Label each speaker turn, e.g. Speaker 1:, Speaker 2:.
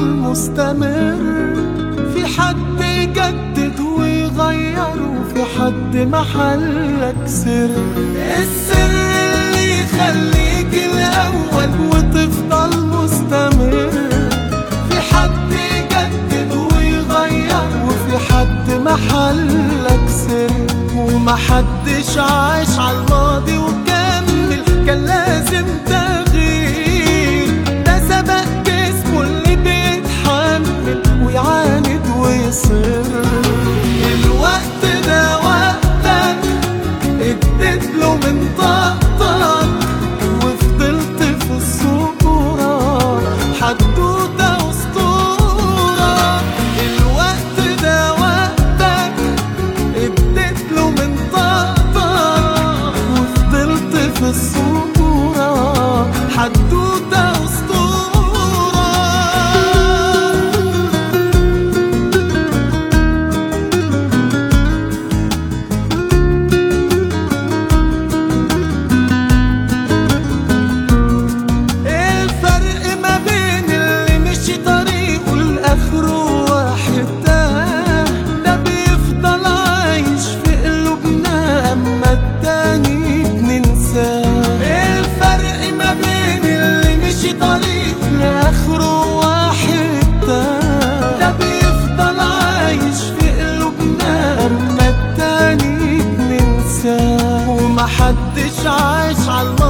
Speaker 1: مستمر في حد يجدد ويغير وفي حد محلك سر السر اللي يخليك الأول وتفضل مستمر في حد يجدد ويغير وفي حد محلك سر ومحدش عاش على الماضي وكمل كان لازم تغيير ده سبق جسمه اللي بيتحمل ويعاند ويصر الوقت ده وقتك اديت له من طاقتك وفضلت في الصورة حدوتة أسطورة الوقت ده وقتك اديت له من طاقتك وفضلت في الصورة حدوتة أسطورة الفرق ما بين اللي مشي طريقه لآخره واحد ده ده بيفضل عايش في قلوبنا أما التاني بننساه الفرق ما بين اللي مشي طريقه لآخره واحد ده ده بيفضل عايش في قلوبنا أما التاني بننساه ومحدش عاش على